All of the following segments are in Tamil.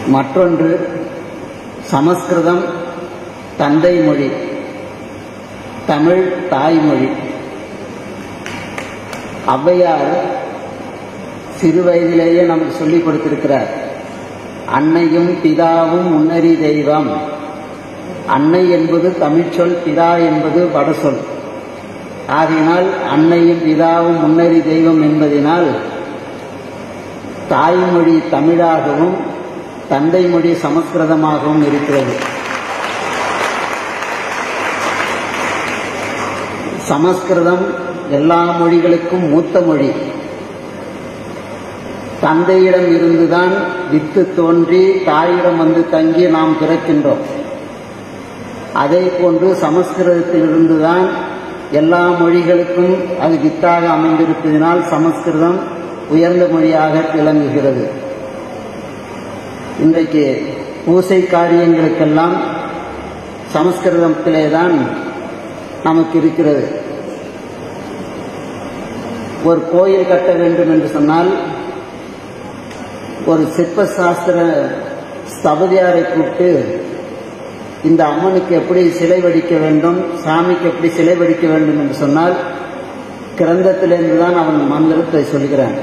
மற்றொன்று சமஸ்கிருதம் தந்தை மொழி தமிழ் தாய்மொழி ஔவையார் சிறு வயதிலேயே நமக்கு சொல்லிக் கொடுத்திருக்கிறார் அன்னையும் பிதாவும் முன்னறி தெய்வம் அன்னை என்பது தமிழ்ச்சொல் பிதா என்பது வடசொல் ஆகையினால் அன்னையும் பிதாவும் முன்னறி தெய்வம் என்பதினால் தாய்மொழி தமிழாகவும் தந்தை மொழி சமஸ்கிருதமாகவும் இருக்கிறது சமஸ்கிருதம் எல்லா மொழிகளுக்கும் மூத்த மொழி தந்தையிடம் இருந்துதான் வித்து தோன்றி தாயிடம் வந்து தங்கி நாம் பிறக்கின்றோம் அதே போன்று சமஸ்கிருதத்திலிருந்துதான் எல்லா மொழிகளுக்கும் அது வித்தாக அமைந்திருப்பதனால் சமஸ்கிருதம் உயர்ந்த மொழியாக விளங்குகிறது இன்றைக்கு பூசை காரியங்களுக்கெல்லாம் சமஸ்கிருதத்திலே தான் நமக்கு இருக்கிறது ஒரு கோயில் கட்ட வேண்டும் என்று சொன்னால் ஒரு சிற்ப சாஸ்திர ஸ்தபதியாரை கூப்பிட்டு இந்த அம்மனுக்கு எப்படி சிலை வடிக்க வேண்டும் சாமிக்கு எப்படி சிலை வடிக்க வேண்டும் என்று சொன்னால் கிரந்தத்திலிருந்து தான் அவன் மந்திரத்தை சொல்கிறான்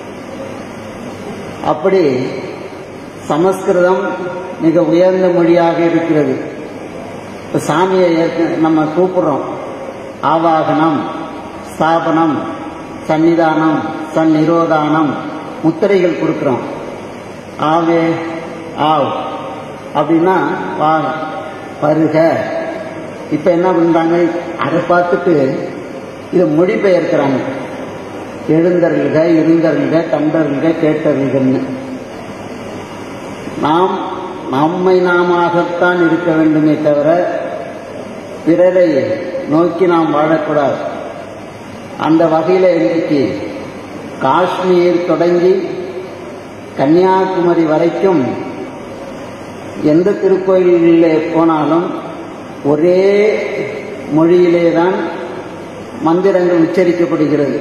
அப்படி சமஸ்கிருதம் மிக உயர்ந்த மொழியாக இருக்கிறது இப்போ சாமியை ஏற்க நம்ம கூப்பிடுறோம் ஆவாகனம் ஸ்தாபனம் சன்னிதானம் சந்நிரோதானம் முத்திரைகள் கொடுக்குறோம் ஆவே ஆவ் அப்படின்னா வா பருக இப்போ என்ன பண்ணுறாங்க அதை பார்த்துட்டு இதை மொழிபெயர்க்கிறாங்க எழுந்தருள்க இருந்தருள்க கண்டருள்க கேட்டருள்கன்னு நாம் நம்மை நாமத்தான் இருக்க வேண்டுமே தவிர பிறரை நோக்கி நாம் வாழக்கூடாது அந்த வகையில் இன்றைக்கு காஷ்மீர் தொடங்கி கன்னியாகுமரி வரைக்கும் எந்த திருக்கோயிலிலே போனாலும் ஒரே மொழியிலே தான் மந்திரங்கள் உச்சரிக்கப்படுகிறது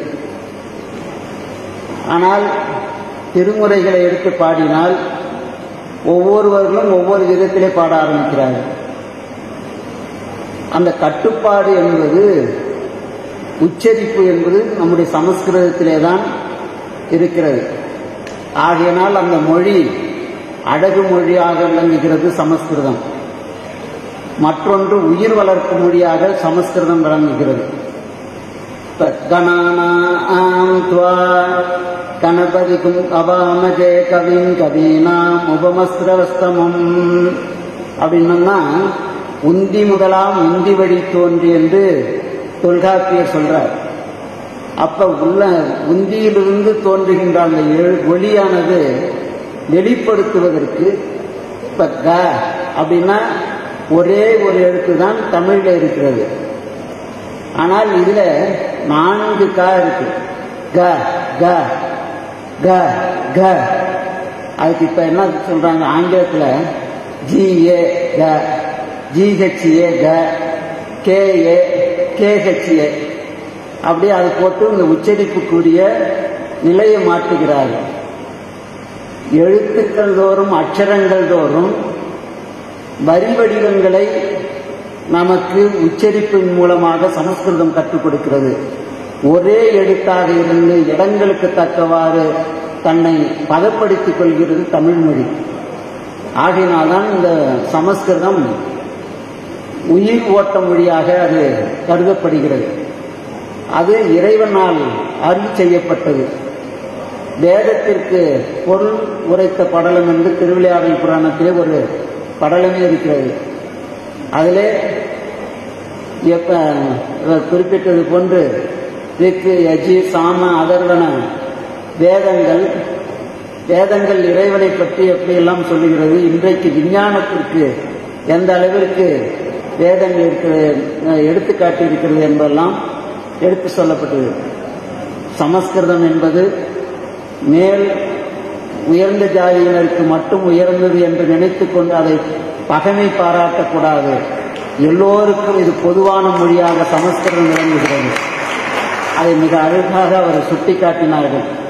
ஆனால் திருமுறைகளை எடுத்து பாடினால் ஒவ்வொருவர்களும் ஒவ்வொரு விதத்திலே பாட ஆரம்பிக்கிறார்கள் அந்த கட்டுப்பாடு என்பது உச்சரிப்பு என்பது நம்முடைய சமஸ்கிருதத்திலே தான் இருக்கிறது ஆகையினால் அந்த மொழி அழகு மொழியாக விளங்குகிறது சமஸ்கிருதம் மற்றொன்று உயிர் வளர்ப்பு மொழியாக சமஸ்கிருதம் விளங்குகிறது கணானாம் துவா கணபதிக்கும் அவாமஜே கவிம் கவீனாம் உபமஸ்திரவஸ்தமம் அப்படின்னா உந்தி முதலாம் உந்தி வழி தோன்றி என்று தொல்காப்பியர் சொல்றார் அப்ப உள்ள உந்தியிலிருந்து தோன்றுகின்ற அந்த ஒளியானது வெளிப்படுத்துவதற்கு இப்ப க அப்படின்னா ஒரே ஒரு எழுத்து தான் தமிழ்ல இருக்கிறது ஆனால் இதுல நான்கு க இருக்கு க க க க அதுக்கு இப்ப என்ன சொல்றாங்க ஆங்கிலத்தில் ஜிஏ க ஜிஹெச்ஏ க கேஏ கேஹெச்ஏ அப்படியே அது போட்டு இந்த உச்சரிப்புக்குரிய நிலையை மாற்றுகிறார்கள் எழுத்துக்கள் தோறும் அச்சரங்கள் தோறும் வரி வடிவங்களை நமக்கு உச்சரிப்பின் மூலமாக சமஸ்கிருதம் கற்றுக் கொடுக்கிறது ஒரே எழுத்தாக இருந்து இடங்களுக்கு தக்கவாறு தன்னை பதப்படுத்திக் கொள்கிறது தமிழ் மொழி ஆகினால்தான் இந்த சமஸ்கிருதம் உயிர் ஓட்ட மொழியாக அது கருதப்படுகிறது அது இறைவனால் அருள் செய்யப்பட்டது வேதத்திற்கு பொருள் உரைத்த படலம் என்று திருவிளையாடல் புராணத்திலே ஒரு படலமே இருக்கிறது அதிலே எப்ப குறிப்பிட்டது போன்று ரிக்கு யஜி சாம அதர்வன வேதங்கள் வேதங்கள் இறைவனை பற்றி எப்படியெல்லாம் சொல்லுகிறது இன்றைக்கு விஞ்ஞானத்திற்கு எந்த அளவிற்கு வேதங்கள் இருக்கிறது எடுத்துக்காட்டி இருக்கிறது என்பதெல்லாம் எடுத்து சொல்லப்பட்டது சமஸ்கிருதம் என்பது மேல் உயர்ந்த ஜாதியினருக்கு மட்டும் உயர்ந்தது என்று நினைத்துக் கொண்டு அதை பகைமை பாராட்டக்கூடாது எல்லோருக்கும் இது பொதுவான மொழியாக சமஸ்கிருதம் விளங்குகிறது அதை மிக அழகாக அவர் சுட்டிக்காட்டினார்கள்